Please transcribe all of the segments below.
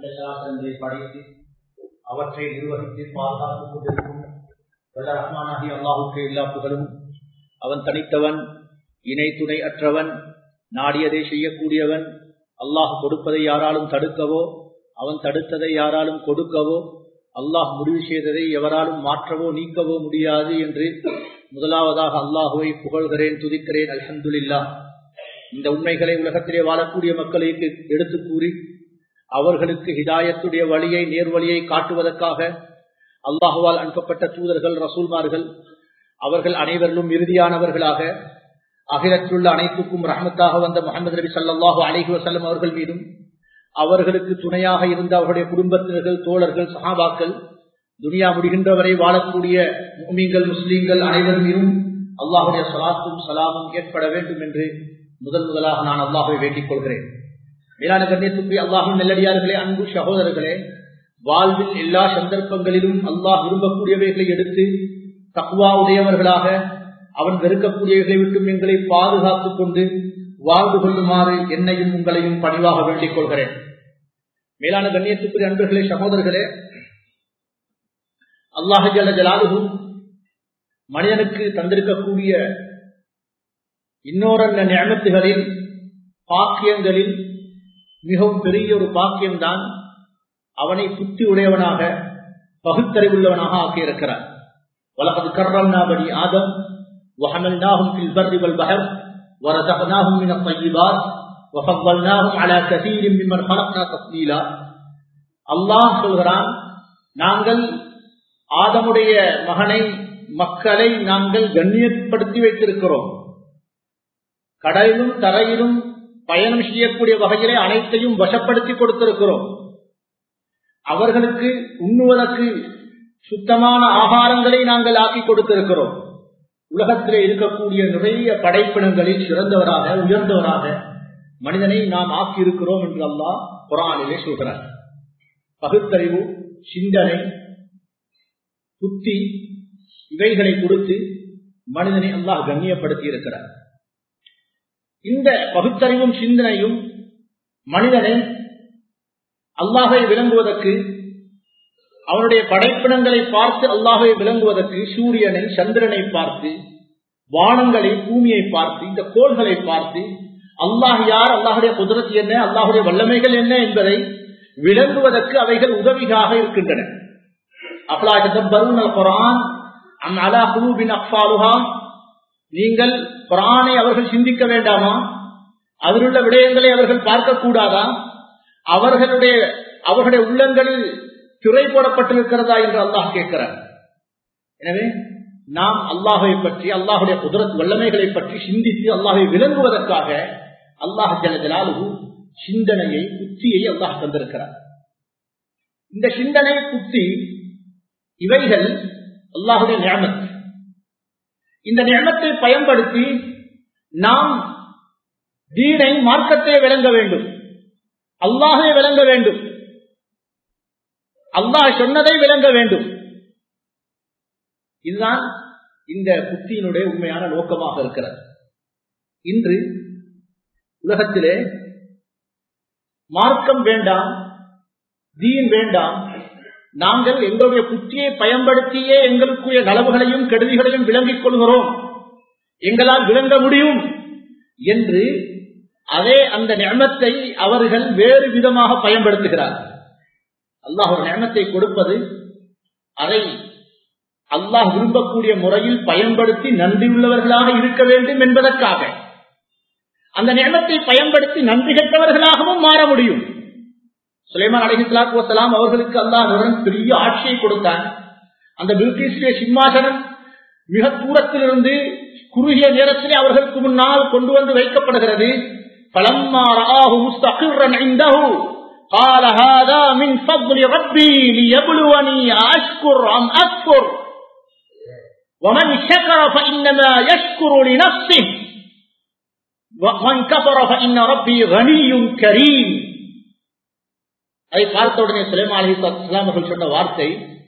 அந்த சராசரங்களை படைத்து அவற்றை நிர்வகித்து பாதுகாத்துக் கொண்டிருக்கும் வல்ல ரஹ்மானாகி அல்லாஹுக்கு எல்லா புகழும் அவன் தனித்தவன் இணை துணை அற்றவன் நாடியதை செய்யக்கூடியவன் அல்லாஹ் கொடுப்பதை யாராலும் தடுக்கவோ அவன் தடுத்ததை யாராலும் கொடுக்கவோ அல்லாஹ் முடிவு செய்ததை எவராலும் மாற்றவோ நீக்கவோ முடியாது என்று முதலாவதாக அல்லாஹுவை புகழ்கிறேன் துதிக்கிறேன் அலமதுல்லா இந்த உண்மைகளை உலகத்திலே வாழக்கூடிய மக்களுக்கு எடுத்து கூறி அவர்களுக்கு ஹிதாயத்துடைய வழியை நேர்வழியை காட்டுவதற்காக அல்லாஹுவால் அனுப்பப்பட்ட தூதர்கள் ரசூல்மார்கள் அவர்கள் அனைவரிலும் இறுதியானவர்களாக அகிலத்துள்ள அனைத்துக்கும் ரஹமத்தாக வந்த முகமது நபி சல்லாஹூ அலிஹி வசல்லம் அவர்கள் மீதும் அவர்களுக்கு துணையாக இருந்த அவருடைய குடும்பத்தினர்கள் தோழர்கள் சஹாபாக்கள் துனியா முடிகின்றவரை வாழக்கூடிய முஸ்லீம்கள் முஸ்லீம்கள் அனைவர் மீதும் அல்லாஹுடைய சலாத்தும் சலாமும் ஏற்பட வேண்டும் என்று முதல் முதலாக நான் அல்லாஹை வேண்டிக் கொள்கிறேன் மேலான கண்ணியத்துக்குரிய அல்லாஹின் நெல்லடியார்களே அன்பு சகோதரர்களே வாழ்வில் எல்லா சந்தர்ப்பங்களிலும் அல்லாஹ் விரும்பக்கூடியவைகளை எடுத்து தக்குவா உடையவர்களாக அவன் வெறுக்கக்கூடியவைகளை விட்டும் எங்களை பாதுகாத்துக் கொண்டு வாழ்ந்து கொள்ளுமாறு என்னையும் உங்களையும் பணிவாக வேண்டிக் கொள்கிறேன் மேலான கண்ணியத்துக்குரிய அன்பர்களே சகோதரர்களே அல்லாஹ் ஜல ஜலாலுகு மனிதனுக்கு தந்திருக்கக்கூடிய இன்னொரு நியமத்துகளில் பாக்கியங்களில் மிகவும் பெரிய ஒரு பாக்கியம்தான் அவனை புத்தி உடையவனாக பகுத்தறிவுள்ளவனாக ஆக்கியிருக்கிறார் வலகது கர்ரம்னாபடி ஆதம் وحملناهم في البر والبحر ورزقناهم من الطيبات وفضلناهم على كثير ممن خلقنا تفضيلا அல்லாஹ் சொல்கிறான் நாங்கள் ஆதமுடைய மகனை மக்களை நாங்கள் கண்ணியப்படுத்தி வைத்திருக்கிறோம் கடலிலும் தரையிலும் பயணம் செய்யக்கூடிய வகையிலே அனைத்தையும் வசப்படுத்தி கொடுத்திருக்கிறோம் அவர்களுக்கு உண்ணுவதற்கு சுத்தமான ஆகாரங்களை நாங்கள் ஆக்கி கொடுத்திருக்கிறோம் உலகத்திலே இருக்கக்கூடிய நிறைய படைப்பினங்களில் சிறந்தவராக உயர்ந்தவராக மனிதனை நாம் ஆக்கியிருக்கிறோம் என்று அல்லாஹ் குரானிலே சொல்கிறார் பகுத்தறிவு சிந்தனை புத்தி இவைகளை கொடுத்து மனிதனை அல்லாஹ் கண்ணியப்படுத்தி இருக்கிறார் இந்த பகுத்தறிவும் சிந்தனையும் மனிதனை அல்லாஹை விளங்குவதற்கு அவனுடைய படைப்பினங்களை பார்த்து அல்லாஹை விளங்குவதற்கு சூரியனை சந்திரனை பார்த்து வானங்களை பூமியை பார்த்து இந்த கோள்களை பார்த்து அல்லாஹ் யார் அல்லாஹுடைய குதிரத்து என்ன அல்லாஹுடைய வல்லமைகள் என்ன என்பதை விளங்குவதற்கு அவைகள் உதவியாக இருக்கின்றன நீங்கள் குரானை அவர்கள் சிந்திக்க வேண்டாமா அதிலுள்ள விடயங்களை அவர்கள் பார்க்க கூடாதா அவர்களுடைய அவர்களுடைய உள்ளங்களில் திரை போடப்பட்டிருக்கிறதா என்று அல்லாஹ் கேட்கிறார் எனவே நாம் அல்லாஹை பற்றி அல்லாஹுடைய குதிரத் வல்லமைகளை பற்றி சிந்தித்து அல்லாஹை விளங்குவதற்காக அல்லாஹ் ஜலஜலாலு சிந்தனையை புத்தியை அல்லாஹ் தந்திருக்கிறார் இந்த சிந்தனை புத்தி இவைகள் அல்லாஹுடைய நியமத் இந்த நியமத்தை பயன்படுத்தி நாம் தீனை மார்க்கத்தை விளங்க வேண்டும் அல்லாஹை விளங்க வேண்டும் அல்லாஹ் சொன்னதை விளங்க வேண்டும் இதுதான் இந்த புத்தியினுடைய உண்மையான நோக்கமாக இருக்கிறது இன்று உலகத்திலே மார்க்கம் வேண்டாம் தீன் வேண்டாம் நாங்கள் எங்களுடைய புத்தியை பயன்படுத்தியே எங்களுக்குரிய நலவுகளையும் கெடுதிகளையும் விளங்கிக் கொள்கிறோம் எங்களால் விளங்க முடியும் என்று அதே அந்த நியமத்தை அவர்கள் வேறு விதமாக பயன்படுத்துகிறார்கள் அல்லாஹ் ஒரு நியமத்தை கொடுப்பது அதை அல்லாஹ் விரும்பக்கூடிய முறையில் பயன்படுத்தி நன்றியுள்ளவர்களாக இருக்க வேண்டும் என்பதற்காக அந்த நியமத்தை பயன்படுத்தி நன்றி கெட்டவர்களாகவும் மாற முடியும் சுலைமான் அலிஹிஸ்லாத்து வசலாம் அவர்களுக்கு அல்லாஹ் பெரிய ஆட்சியை கொடுத்தான் அந்த பிரிட்டிஷிய சிம்மாசனம் மிக தூரத்திலிருந்து குறுகிய நேரத்திலே அவர்களுக்கு முன்னால் கொண்டு வந்து வைக்கப்படுகிறது பலம்மா ராஹு முஸ்தகிர்ரன் இந்தஹு قال هذا من فضل ربي ليبلوني أشكر أم أكفر ومن شكر فإنما يشكر لنفسه ومن كفر فإن ربي غني كريم அதை பார்த்த உடனே சுலைமா அலி இஸ்லாம் அவர்கள் சொன்ன வார்த்தை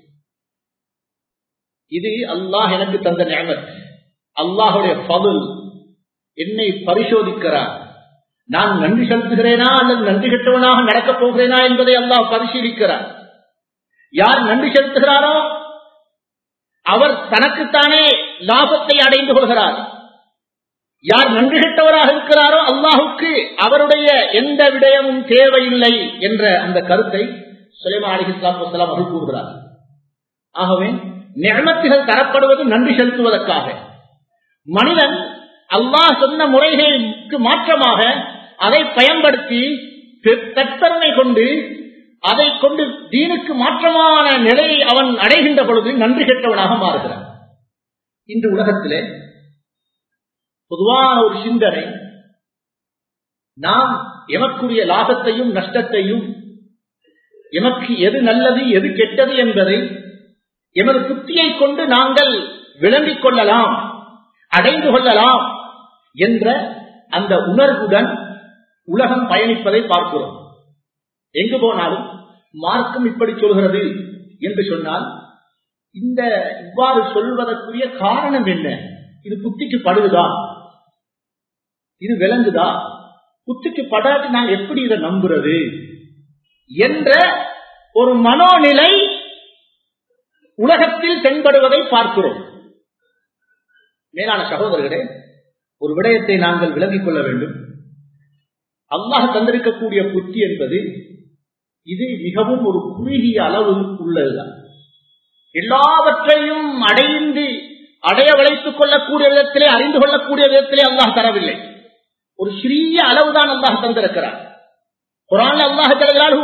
இது அல்லாஹ் எனக்கு தந்த நியமத் அல்லாஹுடைய பதுல் என்னை பரிசோதிக்கிறார் நான் நன்றி செலுத்துகிறேனா அல்லது நன்றி கெட்டவனாக நடக்கப் போகிறேனா என்பதை அல்லாஹ் பரிசீலிக்கிறார் யார் நன்றி செலுத்துகிறாரோ அவர் தனக்குத்தானே லாபத்தை அடைந்து கொள்கிறார் யார் நன்றி கெட்டவராக இருக்கிறாரோ அல்லாஹுக்கு அவருடைய எந்த விடயமும் தேவையில்லை என்ற அந்த கருத்தை சுலைமா அலிஹிஸ்லாம் அவர்கள் கூறுகிறார் ஆகவே நியமத்துகள் தரப்படுவது நன்றி செலுத்துவதற்காக மனிதன் அல்லாஹ் சொன்ன முறைகளுக்கு மாற்றமாக அதை பயன்படுத்தி தற்பெருமை கொண்டு அதை கொண்டு தீனுக்கு மாற்றமான நிலையை அவன் அடைகின்ற பொழுது நன்றி கெட்டவனாக மாறுகிறான் இன்று உலகத்திலே பொதுவான ஒரு சிந்தனை நாம் எமக்குரிய லாபத்தையும் நஷ்டத்தையும் எமக்கு எது நல்லது எது கெட்டது என்பதை எமது புத்தியை கொண்டு நாங்கள் விளங்கிக் கொள்ளலாம் அடைந்து கொள்ளலாம் என்ற அந்த உணர்வுடன் உலகம் பயணிப்பதை பார்க்கிறோம் எங்கு போனாலும் மார்க்கம் இப்படி சொல்கிறது என்று சொன்னால் இந்த இவ்வாறு சொல்வதற்குரிய காரணம் என்ன இது புத்திக்கு படுகுதா இது விளங்குதா புத்திக்கு படாட்டி நான் எப்படி இதை நம்புறது என்ற ஒரு மனோநிலை உலகத்தில் தென்படுவதை பார்க்கிறோம் மேலான சகோதரர்களே ஒரு விடயத்தை நாங்கள் விளங்கிக் கொள்ள வேண்டும் அல்லாஹ் தந்திருக்கக்கூடிய புத்தி என்பது இது மிகவும் ஒரு குறுகிய அளவு உள்ளதுதான் எல்லாவற்றையும் அடைந்து அடைய வளைத்துக் கொள்ளக்கூடிய விதத்திலே அறிந்து கொள்ளக்கூடிய விதத்திலே அல்லாஹ் தரவில்லை ஒரு சிறிய அளவுதான் அல்லாஹ் தந்திருக்கிறார் குரான் அல்லாஹ்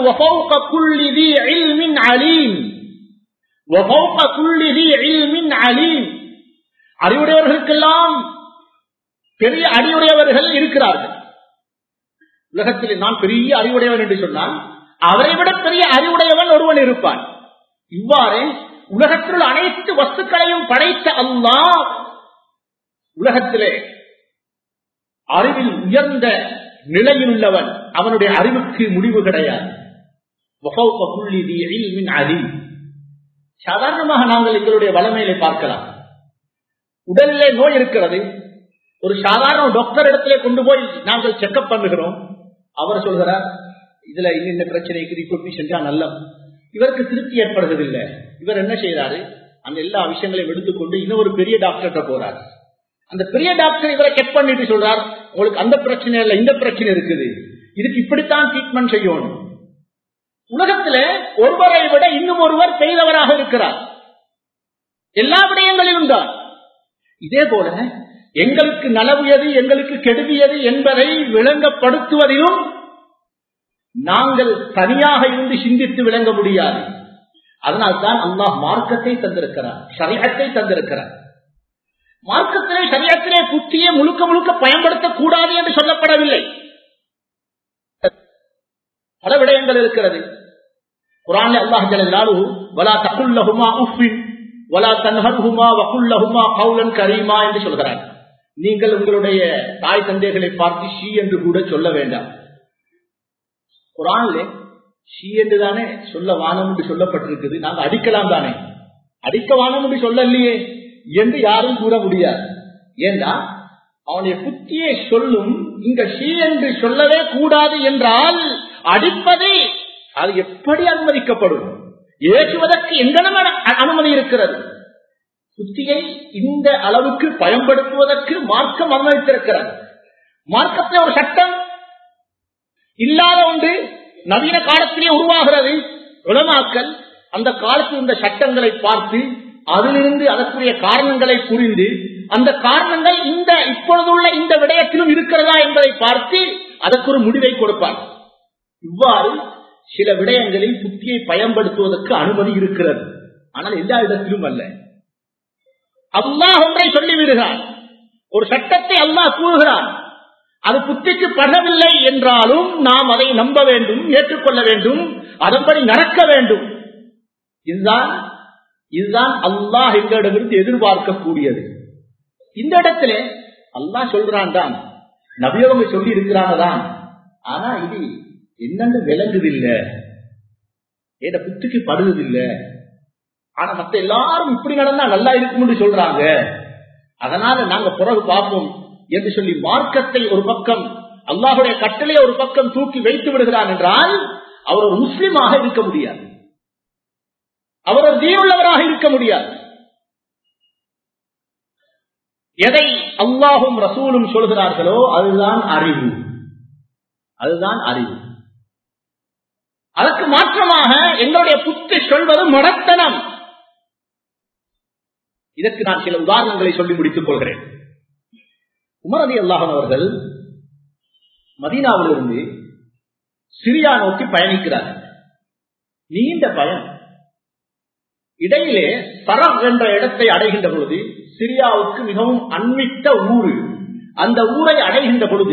அலீம் அறிவுடையவர்களுக்கெல்லாம் பெரிய அறிவுடையவர்கள் இருக்கிறார்கள் உலகத்தில் நான் பெரிய அறிவுடையவன் என்று சொன்னால் அவரை விட பெரிய அறிவுடையவன் ஒருவன் இருப்பான் இவ்வாறு உலகத்தில் அனைத்து வஸ்துக்களையும் படைத்த அல்லாஹ் உலகத்திலே அறிவில் உயர்ந்த நிலையில் உள்ளவன் அவனுடைய அறிவுக்கு முடிவு கிடையாது சாதாரணமாக நாங்கள் எங்களுடைய வளமையிலே பார்க்கலாம் உடலிலே நோய் இருக்கிறது ஒரு சாதாரண டாக்டர் இடத்திலே கொண்டு போய் நாங்கள் செக்அப் பண்ணுகிறோம் அவர் சொல்கிறார் இதுல இந்த பிரச்சனைக்கு ரிப்போர்ட் செஞ்சா நல்ல இவருக்கு திருப்தி ஏற்படுவதில்லை இவர் என்ன செய்யறாரு அந்த எல்லா விஷயங்களையும் எடுத்துக்கொண்டு இன்னொரு பெரிய டாக்டர்கிட்ட போறாரு அந்த பெரிய டாக்டர் இவரை செக் பண்ணிட்டு சொல்றார் உங்களுக்கு அந்த பிரச்சனை இல்ல இந்த பிரச்சனை இருக்குது இதுக்கு இப்படித்தான் ட்ரீட்மெண்ட் செய்யணும் உலகத்துல ஒருவரை விட இன்னும் ஒருவர் பெரியவராக இருக்கிறார் எல்லா விடயங்களிலும் தான் இதே போல எங்களுக்கு நலவியது எங்களுக்கு கெடுதியது என்பதை விளங்கப்படுத்துவதிலும் நாங்கள் தனியாக இருந்து சிந்தித்து விளங்க முடியாது அதனால்தான் அல்லாஹ் மார்க்கத்தை தந்திருக்கிறார் சரியத்தை தந்திருக்கிறார் மார்க்கத்திலே சரியத்திலே புத்தியை முழுக்க முழுக்க பயன்படுத்தக்கூடாது என்று சொல்லப்படவில்லை பல விடயங்கள் இருக்கிறது குரான் அல்லாஹ் ஜலாலு வலா தகுல்லஹுமா உஃபின் வலா தன்ஹர்ஹுமா வகுல்லஹுமா கவுலன் கரீமா என்று சொல்கிறார் நீங்கள் உங்களுடைய தாய் தந்தைகளை பார்த்து ஷீ என்று கூட சொல்ல வேண்டாம் குரான்ல ஷீ என்று தானே சொல்ல வானம் என்று சொல்லப்பட்டிருக்குது நாங்க அடிக்கலாம் தானே அடிக்க வானம் என்று சொல்லலையே என்று யாரும் கூற முடியாது ஏன்னா அவனுடைய புத்தியை சொல்லும் இங்க ஷீ என்று சொல்லவே கூடாது என்றால் அடிப்பது அது எப்படி அனுமதிக்கப்படும் ஏற்றுவதற்கு எங்கனம் அனுமதி இருக்கிறது புத்தியை இந்த அளவுக்கு பயன்படுத்துவதற்கு மார்க்கம் அனுமதித்திருக்கிறது மார்க்கத்தில் ஒரு சட்டம் இல்லாத ஒன்று நவீன காலத்திலே உருவாகிறது உலமாக்கல் அந்த காலத்தில் இந்த சட்டங்களை பார்த்து அதிலிருந்து அதற்குரிய காரணங்களை புரிந்து அந்த காரணங்கள் இந்த இப்பொழுதுள்ள இந்த விடயத்திலும் இருக்கிறதா என்பதை பார்த்து அதற்கு ஒரு முடிவை கொடுப்பார் இவ்வாறு சில விடயங்களில் புத்தியை பயன்படுத்துவதற்கு அனுமதி இருக்கிறது ஆனால் எல்லா இடத்திலும் அல்ல அல்லாஹ் ஒன்றை சொல்லிவிடுகிறான் ஒரு சட்டத்தை அல்லாஹ் கூறுகிறான் அது புத்திக்கு படவில்லை என்றாலும் நாம் அதை நம்ப வேண்டும் ஏற்றுக்கொள்ள வேண்டும் அதன்படி நடக்க வேண்டும் இதுதான் இதுதான் அல்லாஹ் எங்களிடமிருந்து எதிர்பார்க்கக்கூடியது இந்த இடத்துல அல்லாஹ் சொல்றான் தான் நபியவங்க சொல்லி இருக்கிறாங்க தான் ஆனா இது என்னன்னு விளங்குதில்லை ஏட புத்திக்கு படுவதில்லை ஆனா மத்த எல்லாரும் இப்படி நடந்தா நல்லா இருக்கும்னு சொல்றாங்க அதனால நாங்க பிறகு பார்ப்போம் என்று சொல்லி மார்க்கத்தை ஒரு பக்கம் அல்லாஹுடைய கட்டளையை ஒரு பக்கம் தூக்கி வைத்து விடுகிறான் என்றால் அவர் ஒரு முஸ்லிமாக இருக்க முடியாது அவர் ஒரு தீவுள்ளவராக இருக்க முடியாது எதை அல்லாஹும் ரசூலும் சொல்கிறார்களோ அதுதான் அறிவு அதுதான் அறிவு அதற்கு மாற்றமாக எங்களுடைய புத்தி சொல்வது மடத்தனம் இதற்கு நான் சில உதாரணங்களை சொல்லி முடித்துக் கொள்கிறேன் உமரதி அல்லாஹன் அவர்கள் மதீனாவிலிருந்து சிரியா நோக்கி பயணிக்கிறார்கள் நீண்ட பயணம் இடையிலே சரம் என்ற இடத்தை அடைகின்ற பொழுது சிரியாவுக்கு மிகவும் அண்மித்த ஊரு அந்த ஊரை அடைகின்ற பொழுது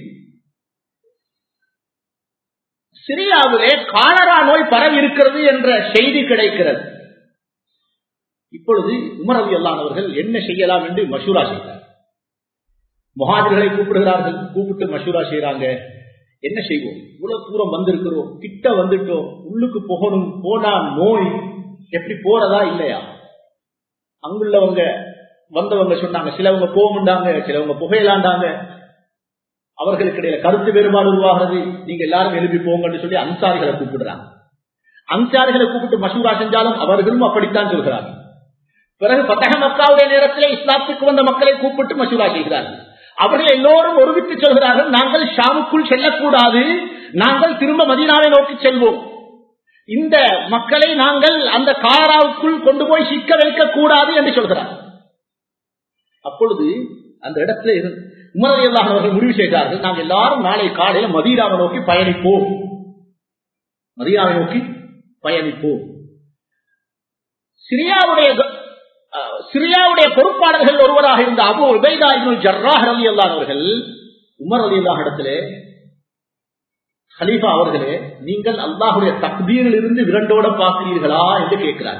சிரியாவிலே காலரா நோய் பரவி இருக்கிறது என்ற செய்தி கிடைக்கிறது இப்பொழுது உமரவி அல்லானவர்கள் என்ன செய்யலாம் என்று மசூரா செய்கிறார் முகாதிர்களை கூப்பிடுகிறார்கள் கூப்பிட்டு மசூரா செய்யறாங்க என்ன செய்வோம் இவ்வளவு தூரம் வந்திருக்கிறோம் கிட்ட வந்துட்டோம் உள்ளுக்கு போகணும் போனா நோய் எப்படி போறதா இல்லையா அங்குள்ளவங்க வந்தவங்க சொன்னாங்க சிலவங்க போகுண்டாங்க சிலவங்க புகையலாண்டாங்க அவர்களுக்கு இடையில கருத்து வேறுபாடு உருவாகிறது நீங்க எல்லாரும் எழுப்பி போங்கன்னு சொல்லி அன்சாரிகளை கூப்பிடுறாங்க அன்சாரிகளை கூப்பிட்டு மசூரா செஞ்சாலும் அவர்களும் அப்படித்தான் சொல்கிறார்கள் பிறகு பத்தக மக்காவுடைய நேரத்தில் இஸ்லாத்துக்கு வந்த மக்களை கூப்பிட்டு மசூரா செய்கிறார்கள் அவர்கள் எல்லோரும் ஒருவித்து சொல்கிறார்கள் நாங்கள் ஷாமுக்குள் செல்லக்கூடாது நாங்கள் திரும்ப மதீனாவை நோக்கி செல்வோம் இந்த மக்களை நாங்கள் அந்த காராவுக்குள் கொண்டு போய் சிக்க வைக்க கூடாது என்று சொல்கிறார் அப்பொழுது அந்த இடத்துல உமரையெல்லாம் அவர்கள் முடிவு செய்தார்கள் நாங்கள் எல்லாரும் நாளை காலையில மதீனாவை நோக்கி பயணிப்போம் மதீனாவை நோக்கி பயணிப்போம் சிரியாவுடைய சிரியாவுடைய பொறுப்பாளர்கள் ஒருவராக இருந்த அபு உபைதா ஜர்ராஹ் அலி அல்லான் அவர்கள் உமர் அலி அல்லாஹ் இடத்திலே ஹலீஃபா அவர்களே நீங்கள் அல்லாஹுடைய தக்தீரில் இருந்து விரண்டோட பார்க்கிறீர்களா என்று கேட்கிறார்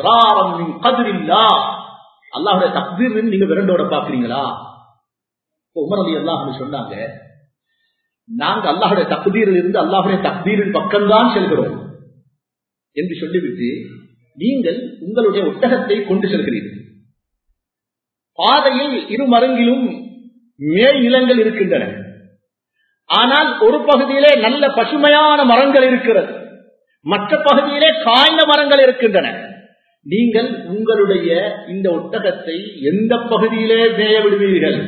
அல்லாஹுடைய தக்தீர் நீங்க விரண்டோட பார்க்கிறீங்களா உமர் அலி அல்லாஹ் சொன்னாங்க நாங்க அல்லாஹுடைய தக்தீரில் இருந்து அல்லாஹுடைய தக்தீரின் பக்கம்தான் செல்கிறோம் என்று சொல்லிவிட்டு நீங்கள் உங்களுடைய ஒட்டகத்தை கொண்டு செல்கிறீர்கள் பாதையில் இரு மருங்கிலும் மேல் நிலங்கள் இருக்கின்றன ஆனால் ஒரு பகுதியிலே நல்ல பசுமையான மரங்கள் இருக்கிறது மற்ற பகுதியிலே காய்ந்த மரங்கள் இருக்கின்றன நீங்கள் உங்களுடைய இந்த ஒட்டகத்தை எந்த பகுதியிலே மேய விடுவீர்கள்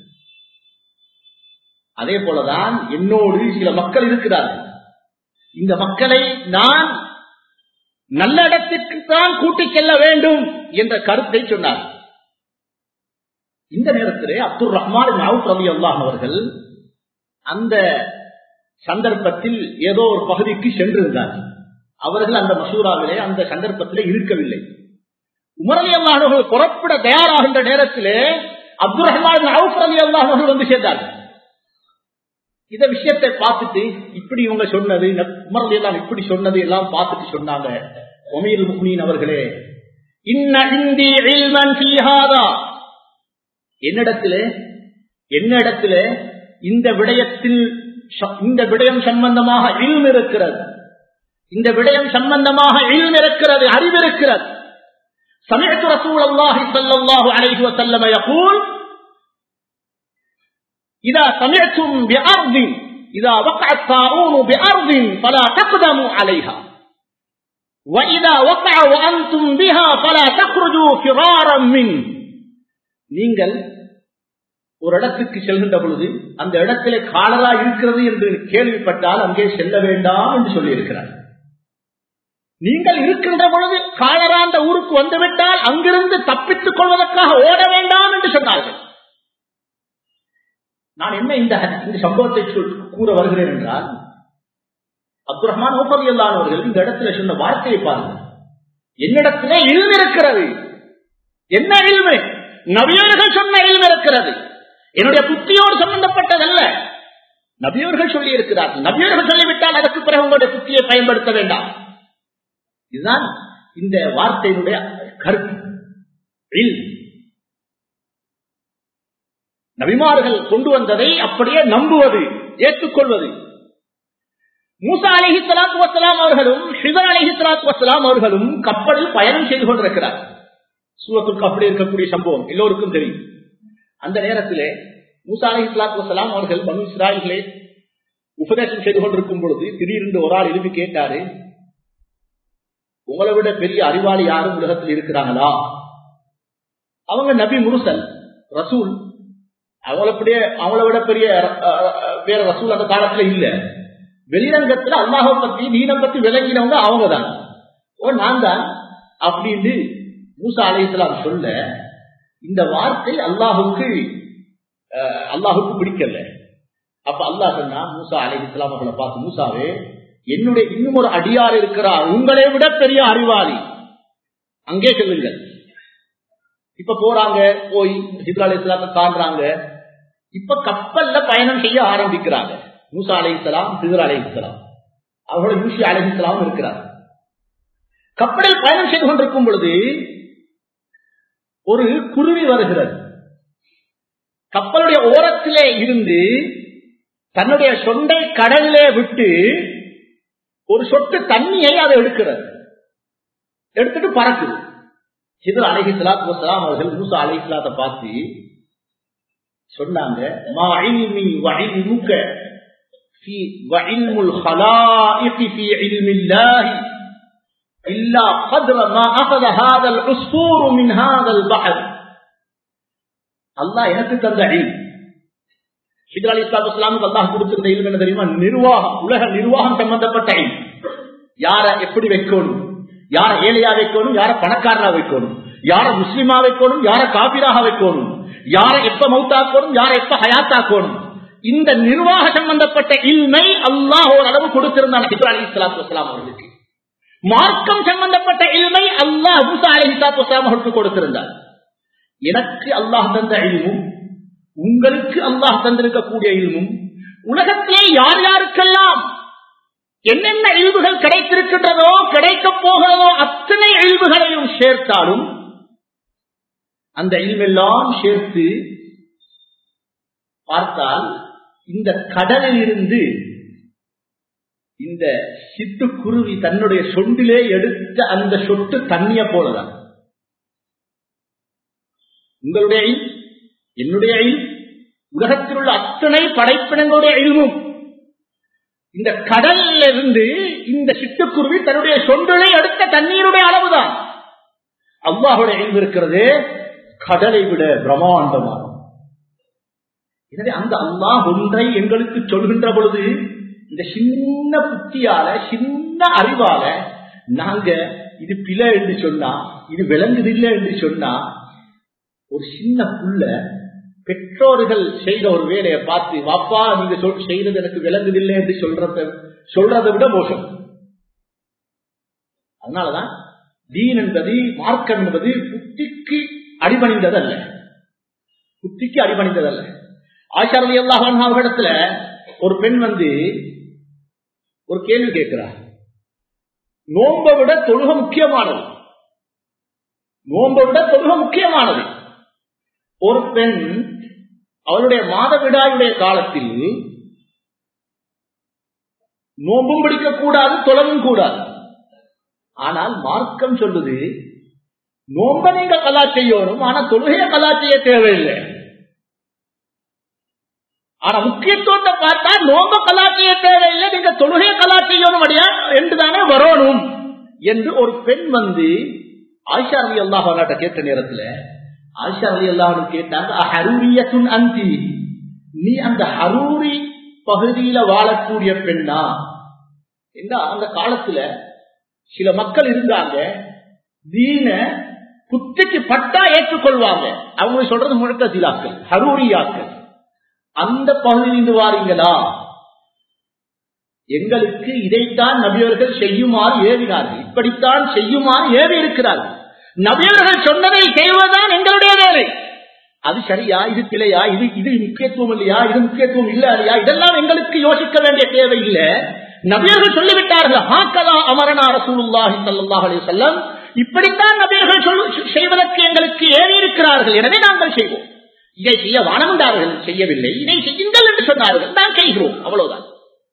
அதே போலதான் என்னோடு சில மக்கள் இருக்கிறார்கள் இந்த மக்களை நான் நல்ல இடத்திற்கு தான் கூட்டிச் செல்ல வேண்டும் என்ற கருத்தை சொன்னார் இந்த நேரத்திலே அப்துல் ரஹ்மான் ரவி அல்லாஹ் அவர்கள் அந்த சந்தர்ப்பத்தில் ஏதோ ஒரு பகுதிக்கு சென்றிருந்தார் அவர்கள் அந்த மசூராவிலே அந்த சந்தர்ப்பத்திலே இருக்கவில்லை உமரலி அல்லாஹர்கள் புறப்பட தயாராகின்ற நேரத்திலே அப்துல் ரஹ்மான் அலி அல்லாஹர்கள் வந்து சேர்ந்தார்கள் இந்த விஷயத்தை பார்த்துட்டு இப்படி இவங்க சொன்னது உமரலி எல்லாம் இப்படி சொன்னது எல்லாம் பார்த்துட்டு சொன்னாங்க ஒமீர் முக்மீன் அவர்களே என்னிடத்திலே என்னிடத்திலே இந்த விடயத்தில் இந்த விடயம் சம்பந்தமாக இல்ம் இருக்கிறது இந்த விடயம் சம்பந்தமாக இல்ம் இருக்கிறது அறிவு இருக்கிறது سمعت رسول الله صلى الله عليه وسلم يقول إذا سمعتم بأرض إذا وقع الطاعون بأرض فلا تقدموا عليها وإذا وقع وأنتم بها فلا تخرجوا فرارا منه நீங்கள் ஒரு இடத்துக்கு செல்கின்ற பொழுது அந்த இடத்திலே காலரா இருக்கிறது என்று கேள்விப்பட்டால் அங்கே செல்ல வேண்டாம் என்று சொல்லி இருக்கிறார் நீங்கள் இருக்கின்ற பொழுது காலரா அந்த ஊருக்கு வந்துவிட்டால் அங்கிருந்து தப்பித்துக் கொள்வதற்காக ஓட வேண்டாம் என்று சொன்னார்கள் நான் என்ன இந்த இந்த சம்பவத்தை கூற வருகிறேன் என்றால் அப்துல் ரஹ்மான் ஓபதி அல்லானவர்கள் இந்த இடத்துல சொன்ன வார்த்தையை பாருங்கள் என்னிடத்திலே இல்மு இருக்கிறது என்ன இல்மு நவியர்கள் சொன்ன இல்மு இருக்கிறது என்னுடைய புத்தியோடு சம்பந்தப்பட்டதல்ல நபியவர்கள் சொல்லி இருக்கிறார்கள் நபியவர்கள் சொல்லிவிட்டால் அதற்கு பிறகு உங்களுடைய புத்தியை பயன்படுத்த வேண்டாம் இதுதான் இந்த வார்த்தையினுடைய கருத்து நபிமார்கள் கொண்டு வந்ததை அப்படியே நம்புவது ஏற்றுக்கொள்வது மூசா அலிஹி சலாத்து வசலாம் அவர்களும் ஷிதர் அலிஹி சலாத்து வசலாம் அவர்களும் கப்பலில் பயணம் செய்து கொண்டிருக்கிறார் சூரத்துக்கு அப்படி இருக்கக்கூடிய சம்பவம் எல்லோருக்கும் தெரியும் அந்த நேரத்திலே மூசா அலி இஸ்லாத்து வசலாம் அவர்கள் பனு இஸ்ராயல்களே உபதேசம் செய்து கொண்டிருக்கும் பொழுது திடீரென்று ஒரு ஆள் எழுப்பி கேட்டாரு உங்களை விட பெரிய அறிவாளி யாரும் உலகத்தில் இருக்கிறாங்களா அவங்க நபி முருசல் ரசூல் அவங்கள அப்படியே அவங்கள விட பெரிய வேற ரசூல் அந்த காலத்துல இல்ல வெளிரங்கத்துல அல்லாஹை பத்தி நீனை பத்தி விளங்கினவங்க அவங்க தான் ஓ நான் தான் அப்படின்னு மூசா அலையாம் சொல்ல இந்த வார்த்தை அல்லாஹுக்கு அல்லாஹுக்கு பிடிக்கல அப்ப அல்லாஹ் சொன்னா மூசா அலை இஸ்லாம் அவர்களை பார்த்து மூசாவே என்னுடைய இன்னும் ஒரு அடியார் இருக்கிறார் உங்களை விட பெரிய அறிவாளி அங்கே செல்லுங்கள் இப்ப போறாங்க போய் ஹிப்ரா அலி இஸ்லாத்தை காண்றாங்க இப்ப கப்பல்ல பயணம் செய்ய ஆரம்பிக்கிறாங்க மூசா அலை இஸ்லாம் ஹிதர் அலை இஸ்லாம் அவரோட யூசி அலை இஸ்லாம் இருக்கிறார் கப்பலில் பயணம் செய்து கொண்டிருக்கும் பொழுது ஒரு குருவி வருகிறது கப்பலுடைய ஓரத்திலே இருந்து தன்னுடைய சொண்டை கடலிலே விட்டு ஒரு சொட்டு தண்ணியை அதை எடுக்கிறது எடுத்துட்டு பறக்குது ஹிதர் அலஹி சலாத்து வசலாம் அவர்கள் மூசா அலஹி சலாத்தை பார்த்து சொன்னாங்க மா இல்மி வஇல்முக في وعلم الخلائق في علم الله إلا قدر ما أخذ هذا العصفور من هذا البحر அல்லாஹ் எனக்கு தந்த இல் ஹிதர் அலி இஸ்லாத்து இஸ்லாமுக்கு அல்லாஹ் கொடுத்திருந்த இல்ம் என்ன தெரியுமா நிர்வாகம் உலக நிர்வாகம் சம்பந்தப்பட்ட இல் யார எப்படி வைக்கணும் யார ஏழையா வைக்கணும் யார பணக்காரனா வைக்கணும் யார முஸ்லிமா வைக்கணும் யார காபிராக வைக்கணும் யார எப்ப மௌத்தாக்கணும் யார எப்ப ஹயாத்தாக்கணும் இந்த நிர்வாக சம்பந்தப்பட்ட இல்மை அல்லாஹ் ஒரு அளவு கொடுத்திருந்தான் ஹிதர் அலி இஸ்லாத்து வஸ்லாம் அவர்களுக்கு மார்க்கம் சம்பந்தப்பட்ட இல்மை அல்லாஹ் மூசா அலி இஸ்லாத்து வஸ்லாம் அவர்களுக்கு கொடுத்திருந்தார் எனக்கு அல்லாஹ் தந்த இல்மும் உங்களுக்கு அல்லாஹ் தந்திருக்கக்கூடிய இல்மும் உலகத்திலே யார் யாருக்கெல்லாம் என்னென்ன இழிவுகள் கிடைத்திருக்கின்றதோ கிடைக்கப் போகிறதோ அத்தனை இழிவுகளையும் சேர்த்தாலும் அந்த இல்வெல்லாம் சேர்த்து பார்த்தால் இந்த கடலில் இருந்து இந்த சிட்டுக்குருவி தன்னுடைய சொண்டிலே எடுத்த அந்த சொட்டு தண்ணிய போலதான் உங்களுடைய என்னுடைய உலகத்தில் உள்ள அத்தனை படைப்பினங்களுடைய இல்மும் இந்த கடல்ல இருந்து இந்த சிட்டுக்குருவி தன்னுடைய சொண்டலை எடுத்த தண்ணீருடைய அளவுதான் அல்லாஹுடைய இல்வு இருக்கிறது கடலை விட பிரம்மாண்டமான எனவே அந்த அல்லாஹ் ஒன்றை எங்களுக்கு சொல்கின்ற பொழுது இந்த சின்ன புத்தியால சின்ன அறிவால நாங்க இது பிழை என்று சொன்னா இது விளங்குதில்லை என்று சொன்னா ஒரு சின்ன புள்ள பெற்றோர்கள் செய்த ஒரு வேலையை பார்த்து வாப்பா நீங்க சொல் செய்தது எனக்கு விளங்குதில்லை என்று சொல்றத சொல்றதை விட மோசம் அதனாலதான் தீன் என்பது மார்க்கம் என்பது புத்திக்கு அடிபணிந்ததல்ல புத்திக்கு அடிபணிந்ததல்ல ஆச்சாரதி அல்லாஹன் அவரிடத்துல ஒரு பெண் வந்து ஒரு கேள்வி கேட்கிறார் நோன்பை விட தொழுக முக்கியமானது நோன்பை விட தொழுக முக்கியமானது ஒரு பெண் அவளுடைய மாதவிடாயுடைய காலத்தில் நோம்பும் பிடிக்க கூடாது தொழவும் கூடாது ஆனால் மார்க்கம் சொல்லுது நோம்ப நீங்க கலா செய்யணும் ஆனா தொழுகைய கலா செய்ய தேவையில்லை ஆனா முக்கியத்துவத்தை பார்த்தா நோம்ப கலா செய்ய தேவையில்லை நீங்க தொழுகைய கலா செய்யணும் அடியா என்றுதானே வரணும் என்று ஒரு பெண் வந்து ஆயிஷா அலி அல்லாஹ் கேட்ட நேரத்துல ஆயிஷா அலி அல்லாஹ் கேட்டாங்க ஹரூரியத்துன் அந்தி நீ அந்த ஹரூரி பகுதியில வாழக்கூடிய பெண்ணா என்ன அந்த காலத்துல சில மக்கள் இருந்தாங்க தீன புத்திக்கு பட்டா ஏற்றுக்கொள்வாங்க அவங்க சொல்றது முழுக்க சிலாக்கள் ஹரூரியாக்கள் அந்த பகுதியிலிருந்து வாரீங்களா எங்களுக்கு இதைத்தான் நபியவர்கள் செய்யுமாறு ஏவினார்கள் இப்படித்தான் செய்யுமாறு ஏவி இருக்கிறார்கள் நபியவர்கள் சொன்னதை செய்வதுதான் எங்களுடைய வேலை அது சரியா இது பிழையா இது இது முக்கியத்துவம் இல்லையா இது முக்கியத்துவம் இல்ல இல்லையா இதெல்லாம் எங்களுக்கு யோசிக்க வேண்டிய தேவை இல்லை நபியர்கள் சொல்லிவிட்டார்கள் ஹாக்கலா அமரனா ரசூலுல்லாஹி ஸல்லல்லாஹு அலைஹி வஸல்லம் இப்படித்தான் நபியர்கள் செய்வதற்கு எங்களுக்கு ஏறி இருக்கிறார்கள் எனவே நாங்கள் செய்வோம் இதை செய்ய வானமுண்டார்கள் செய்யவில்லை இதை செய்யுங்கள் என்று சொன்னார்கள் நான் செய்கிறோம் அவ்வளவுதான்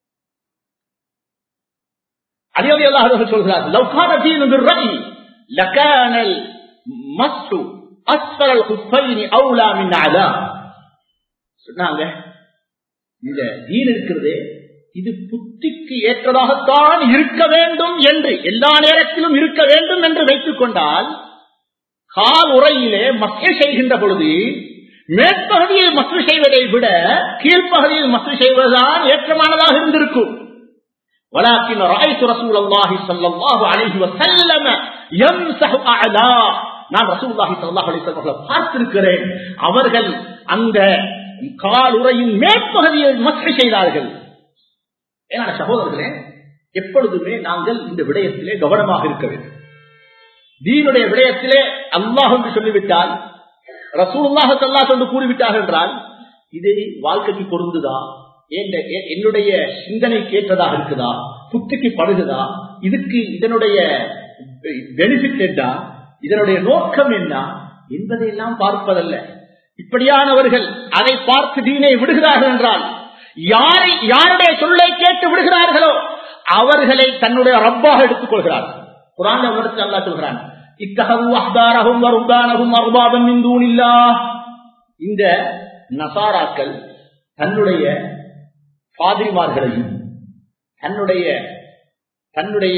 அதே அல்லாஹர்கள் சொல்கிறார்கள் லவ்கான தீனு ரவி லகானல் மஸ்து அஸ்வரல் குஃபைனி அவுலா மின் அலா சொன்னாங்க இந்த தீன் இருக்கிறது இது புத்திக்கு ஏற்றதாகத்தான் இருக்க வேண்டும் என்று எல்லா நேரத்திலும் இருக்க வேண்டும் என்று வைத்துக் கொண்டால் கால் உரையிலே மக்கள் செய்கின்ற பொழுது மேற்பகுதியில் மக்கள் செய்வதை விட கீழ்ப்பகுதியில் மக்கள் செய்வதுதான் ஏற்றமானதாக இருந்திருக்கும் ولكن رأيت رسول الله صلى الله عليه وسلم يمسح أعلى நான் ரசூல்லாஹி ஸல்லல்லாஹு அலைஹி வஸல்லம் பார்த்திருக்கிறேன் அவர்கள் அந்த கால் உரையின் மேற்பகுதியை மஸ்ஹ் செய்தார்கள் ஏன்னா சகோதரர்களே எப்பொழுதுமே நாங்கள் இந்த விடயத்திலே கவனமாக இருக்க வேண்டும் தீனுடைய விடயத்திலே அல்லாஹ் என்று சொல்லிவிட்டால் ரசூலுல்லாஹ் ஸல்லல்லாஹு என்று கூறிவிட்டார் என்றால் இது வாழ்க்கைக்கு பொருந்துதா என்னுடைய சிந்தனை கேட்டதாக இருக்குதா புத்திக்கு படுகுதா இதுக்கு இதனுடைய பெனிஃபிட் என்ன இதனுடைய நோக்கம் என்ன என்பதையெல்லாம் பார்ப்பதல்ல இப்படியானவர்கள் அதை பார்த்து தீனை விடுகிறார்கள் என்றால் யாரை யாருடைய சொல்லை கேட்டு விடுகிறார்களோ அவர்களை தன்னுடைய ரப்பாக எடுத்துக் கொள்கிறார்கள் குரான் அவருக்கு அல்லா சொல்கிறான் இத்தகவும் அஹ்தாரகும் வருந்தானகும் அர்பாதம் இந்தூனில்லா இந்த நசாராக்கள் தன்னுடைய பாதிரிமார்களையும் தன்னுடைய தன்னுடைய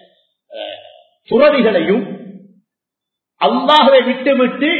துறவிகளையும் அல்லாஹவை விட்டுவிட்டு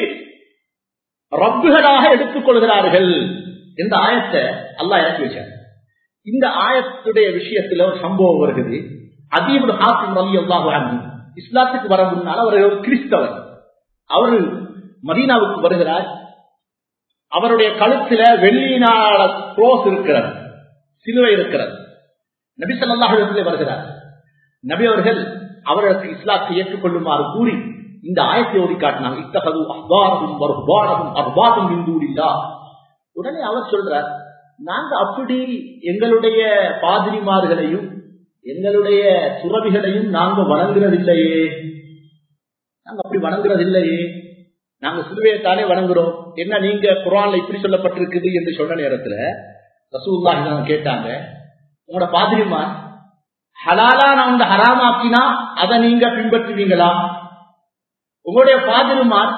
ரப்புகளாக எடுத்துக் கொள்கிறார்கள் இந்த ஆயத்தை அல்லாஹ் இறக்கி வச்சார் இந்த ஆயத்துடைய விஷயத்துல ஒரு சம்பவம் வருகிறது அதீபு ஹாசிம் அலி அல்லாஹு இஸ்லாத்துக்கு வர முன்னால் அவர் ஒரு கிறிஸ்தவர் அவர் மதீனாவுக்கு வருகிறார் அவருடைய கழுத்துல வெள்ளியினால குரோஸ் இருக்கிறது சிலுவை இருக்கிறது நபி சொல்லாஹிடத்திலே வருகிறார் நபி அவர்கள் அவர்களுக்கு இஸ்லாத்தை ஏற்றுக்கொள்ளுமாறு கூறி இந்த ஆயத்தை ஓடி காட்டினாங்க இத்தகது அஹ்பாரகும் வருபாரகும் அர்பாதம் இந்தூரில்லா உடனே அவர் சொல்றார் நாங்க அப்படி எங்களுடைய பாதிரிமார்களையும் எங்களுடைய துறவிகளையும் நாங்க வணங்குறதில்லையே நாங்க அப்படி வணங்குறதில்லையே நாங்க சிலுவையத்தாலே வணங்குறோம் என்ன நீங்க குரான்ல இப்படி சொல்லப்பட்டிருக்குது என்று சொன்ன நேரத்துல ரசூல்லாஹி கேட்டாங்க உங்களோட பாதிரிமார் ஹலாலா நான் வந்து ஹராமாக்கினா அதை நீங்க பின்பற்றுவீங்களா உங்களுடைய பாதிரிமார்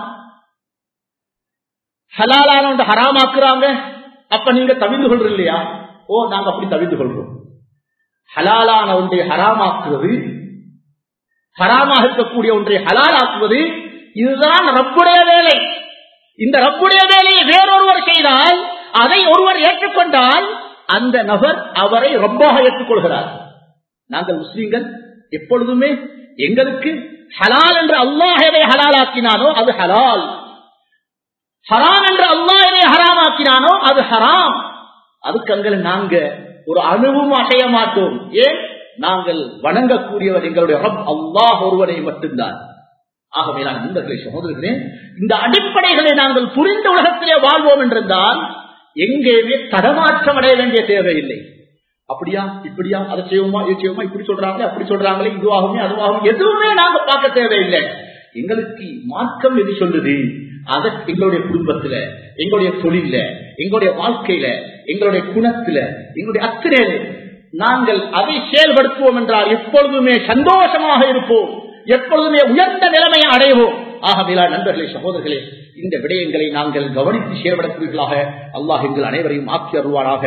ஹலாலான ஒன்று ஹராமாக்குறாங்க அப்ப நீங்க தவிந்து கொள்ற இல்லையா ஓ நாங்க அப்படி தவிந்து கொள்றோம் ஹலாலான ஒன்றை ஹராமாக்குவது ஹராமாக இருக்கக்கூடிய ஒன்றை ஹலாலாக்குவது இதுதான் ரப்புடைய வேலை இந்த ரப்புடைய வேலையை வேறொருவர் செய்தால் அதை ஒருவர் ஏற்றுக்கொண்டால் அந்த நபர் அவரை ரப்பாக ஏற்றுக்கொள்கிறார் நாங்கள் முஸ்லீம்கள் எப்பொழுதுமே எங்களுக்கு ஹலால் என்று அல்லாஹ் எதை ஹலாலாக்கினானோ அது ஹலால் ஹராம் என்று அல்லாஹ் எதை ஹராமாக்கினானோ அது ஹராம் அதுக்கு அங்கே நாங்க ஒரு அணுவும் அடைய மாட்டோம் ஏன் நாங்கள் வணங்கக்கூடியவர் எங்களுடைய ரப் அல்லாஹ் ஒருவனை மட்டும்தான் ஆகவே நான் நண்பர்களை சகோதரர்களே இந்த அடிப்படைகளை நாங்கள் புரிந்த உலகத்திலே வாழ்வோம் என்றிருந்தால் எங்கேயுமே தடமாற்றம் அடைய வேண்டிய தேவையில்லை அப்படியா இப்படியா அதை செய்வோமா இது செய்வோமா இப்படி சொல்றாங்களே அப்படி சொல்றாங்களே இதுவாகுமே அதுவாகும் எதுவுமே நாங்க பார்க்க தேவையில்லை எங்களுக்கு மார்க்கம் எது சொல்லுது அதை எங்களுடைய குடும்பத்துல எங்களுடைய தொழில எங்களுடைய வாழ்க்கையில எங்களுடைய குணத்துல எங்களுடைய அத்தனையில நாங்கள் அதை செயல்படுத்துவோம் என்றால் எப்பொழுதுமே சந்தோஷமாக இருப்போம் எப்பொழுதுமே உயர்ந்த நிலைமையை அடைவோம் ஆகவே நண்பர்களே சகோதரர்களே இந்த விடயங்களை நாங்கள் கவனித்து செயல்படக்கூடியவர்களாக அல்லாஹ் எங்கள் அனைவரையும் ஆக்கி அருவாராக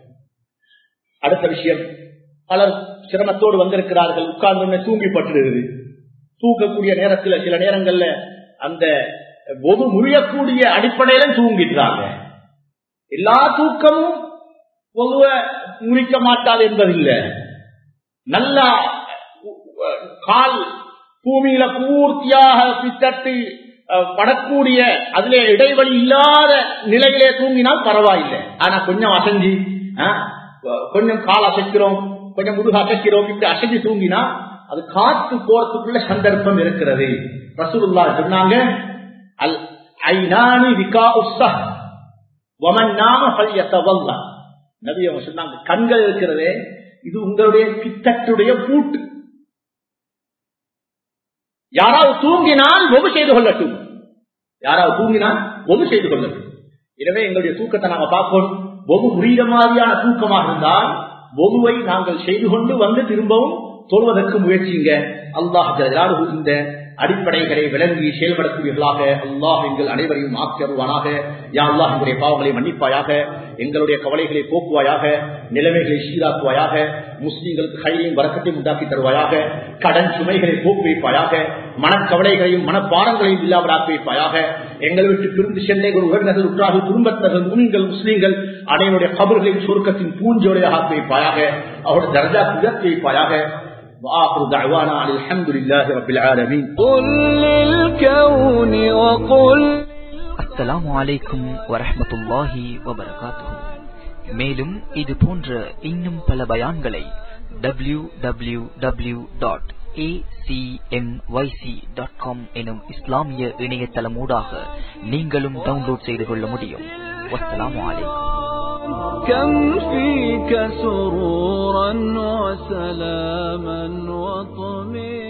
அடுத்த விஷயம் பலர் சிரமத்தோடு வந்திருக்கிறார்கள் உட்கார்ந்து தூங்கிப்பட்டிருக்கிறது தூக்கக்கூடிய நேரத்தில் சில நேரங்கள்ல அந்த பொது முறியக்கூடிய அடிப்படையில தூங்கிடுறாங்க எல்லா தூக்கமும் பொதுவ முறிக்க மாட்டாது என்பதில்லை நல்லா கால் பூமியில பூர்த்தியாக பித்தட்டு படக்கூடிய அதுல இடைவெளி இல்லாத நிலையிலே தூங்கினால் பரவாயில்லை ஆனா கொஞ்சம் அசைஞ்சு கொஞ்சம் கால் அசைக்கிறோம் கொஞ்சம் முதுகு அசைக்கிறோம் இப்படி அசைஞ்சு தூங்கினா அது காத்து போறதுக்குள்ள சந்தர்ப்பம் இருக்கிறது ரசூலுல்லா சொன்னாங்க அல் ஐநானி விகா உஸ்ஸா வமன் நாம பல்யத்தவல்லா நபி அவங்க சொன்னாங்க கண்கள் இருக்கிறதே இது உங்களுடைய பித்தட்டுடைய பூட்டு யாராவது தூங்கினால் ஒவு செய்து கொள்ளட்டும் யாராவது தூங்கினால் ஒவு செய்து கொள்ளட்டும் எனவே எங்களுடைய தூக்கத்தை நாங்க பார்க்கணும் ஒவு முறிய மாதிரியான தூக்கமாக இருந்தால் ஒவுவை நாங்கள் செய்து கொண்டு வந்து திரும்பவும் சொல்வதற்கு முயற்சிங்க அல்லாஹ் இந்த அடிப்படைகளை விளங்கி செயல்படக்கூடியவர்களாக அல்லாஹ் எங்கள் அனைவரையும் ஆக்கியருவானாக யா அல்லாஹ் எங்களுடைய பாவங்களை மன்னிப்பாயாக எங்களுடைய கவலைகளை போக்குவாயாக நிலைமைகளை சீராக்குவாயாக முஸ்லீம்களுக்கு கையையும் வரக்கத்தையும் உண்டாக்கி தருவாயாக கடன் சுமைகளை போக்கு வைப்பாயாக மனக்கவலைகளையும் மனப்பாரங்களையும் இல்லாமலாக்கி வைப்பாயாக எங்களை விட்டு பிரிந்து சென்ற ஒரு உறவினர்கள் உற்றார்கள் குடும்பத்தர்கள் முன்கள் முஸ்லீம்கள் அனைவருடைய கபர்களின் சுருக்கத்தின் பூஞ்சோலையாக ஆக்கி வைப்பாயாக அவருடைய தர்ஜா உயர்த்தி வைப்பாயாக وآخر دعوانا عن الحمد لله رب العالمين قل للكون وقل அஸ்ஸலாமு அலைக்கும் வரஹ்மத்துல்லாஹி வபரகாத்துஹு மேலும் இது போன்ற இன்னும் பல பயான்களை டபிள்யூ டபிள்யூ டபிள்யூ டாட் எனும் இஸ்லாமிய இணையதளமூடாக நீங்களும் டவுன்லோட் செய்து கொள்ள முடியும் வஸ்ஸலாமு அலைக்கும் كم فيك سرورا وسلاما وطمئنا